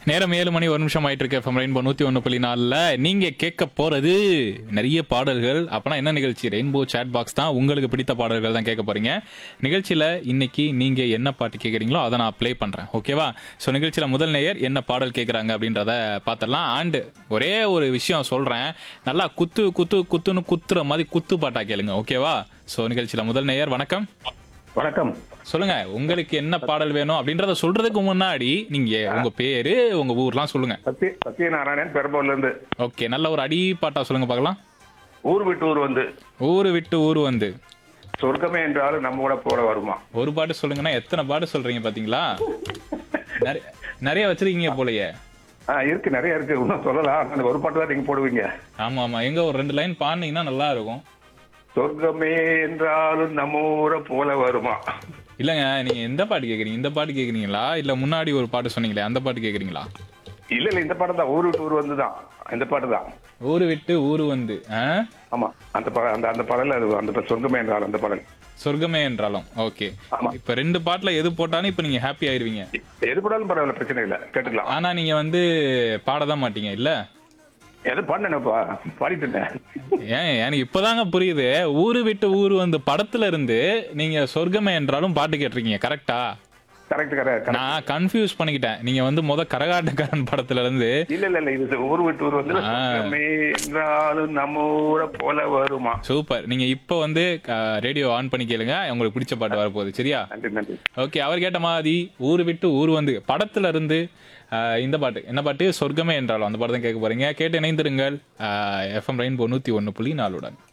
நேரம் ஏழு மணி ஒரு நிமிஷம் ஆயிட்டு இருக்கு எஃப்எம் ரெயின்போ நூத்தி ஒன்று புள்ளி நாலில் நீங்க கேட்க போறது நிறைய பாடல்கள் அப்பனா என்ன நிகழ்ச்சி ரெயின்போ சேட் பாக்ஸ் தான் உங்களுக்கு பிடித்த பாடல்கள் தான் கேட்க போறீங்க நிகழ்ச்சியில இன்னைக்கு நீங்க என்ன பாட்டு கேட்குறீங்களோ அதை நான் ப்ளே பண்றேன் ஓகேவா ஸோ நிகழ்ச்சியில முதல் நேயர் என்ன பாடல் கேட்குறாங்க அப்படின்றத பார்த்துடலாம் அண்ட் ஒரே ஒரு விஷயம் சொல்றேன் நல்லா குத்து குத்து குத்துன்னு குத்துற மாதிரி குத்து பாட்டா கேளுங்க ஓகேவா ஸோ நிகழ்ச்சியில முதல் நேயர் வணக்கம் வணக்கம் சொல்லுங்க உங்களுக்கு என்ன பாடல் வேணும் அப்படின்றத சொல்றதுக்கு முன்னாடி நீங்க உங்க பேரு உங்க ஊர்லாம் சொல்லுங்க சத்ய சத்யநாராயணன் பெரம்பூர்ல இருந்து ஓகே நல்ல ஒரு அடி பாட்டா சொல்லுங்க பார்க்கலாம் ஊர் விட்டு ஊர் வந்து ஊரு விட்டு ஊர் வந்து சொர்க்கமே என்றாலும் நம்ம கூட போட வருமா ஒரு பாட்டு சொல்லுங்கன்னா எத்தனை பாட்டு சொல்றீங்க பாத்தீங்களா நிறைய நிறைய வச்சிருக்கீங்க போலயே ஆ இருக்கு நிறைய இருக்கு இன்னும் சொல்லலாம் அந்த ஒரு பாட்டு தான் நீங்க போடுவீங்க ஆமா ஆமா எங்க ஒரு ரெண்டு லைன் பாடினீங்கன்னா நல்லா இருக்கும் சொர்க்கமே என்றாலும் நம்ம ஊரை போல வருமா இல்லங்க நீங்க எந்த பாட்டு கேக்குறீங்க இந்த பாட்டு கேக்குறீங்களா இல்ல முன்னாடி ஒரு பாட்டு சொன்னீங்களே அந்த பாட்டு கேக்குறீங்களா இல்ல இல்ல இந்த பாட்டு தான் ஊர் விட்டு ஊர் வந்து தான் இந்த பாட்டு தான் ஊரு விட்டு ஊரு வந்து ஆ? ஆமா அந்த பா- அந்த அந்த பாடல் அது அந்த பா- சொர்க்கமே என்றாலும் அந்த பாடல் சொர்க்கமே என்றாலும் ஓகே ஆமா. இப்ப ரெண்டு பாட்டுல எது போட்டாலும் இப்ப நீங்க ஹாப்பி ஆயிருவீங்க எது போடாலும் பரவாயில்ல பிரச்சனை இல்ல கேட்டுக்கலாம் ஆனா நீங்க வந்து பாடதான் மாட்டீங்க இல்ல எது பாடினேப்பா பாடிட்டேன் ஏன் எனக்கு இப்பதாங்க புரியுது ஊரு விட்டு ஊரு வந்து படத்துல இருந்து நீங்க சொர்க்கமே என்றாலும் பாட்டு கேட்டிருக்கீங்க கரெக்டா கரெக்ட் கரெக்ட் நான் கன்ஃபியூஸ் பண்ணிக்கிட்டேன் நீங்க வந்து முத கரகாட்டக்காரன் படத்துல இருந்து இல்ல இல்ல இல்ல இது ஊர் விட்டு ஊர் வந்து ஆ. சொர்க்கமே என்றாலும் நம்ம ஊரை போல வருமா சூப்பர் நீங்க இப்ப வந்து ரேடியோ ஆன் பண்ணி கேளுங்க உங்களுக்கு பிடிச்ச பாட்டு வரப்போகுது சரியா நன்றி நன்றி ஓகே அவர் கேட்ட மாதிரி ஊரு விட்டு ஊர் வந்து படத்துல இருந்து ஆஹ், இந்த பாட்டு என்ன பாட்டு சொர்க்கமே என்றாலும் அந்த பாட்டு தான் கேட்க போறீங்க கேட்டு இணைந்திருங்கள் எஃப்எம் ரெயின்போ நூத்தி ஒன்னு புள்ளி நாலுடன்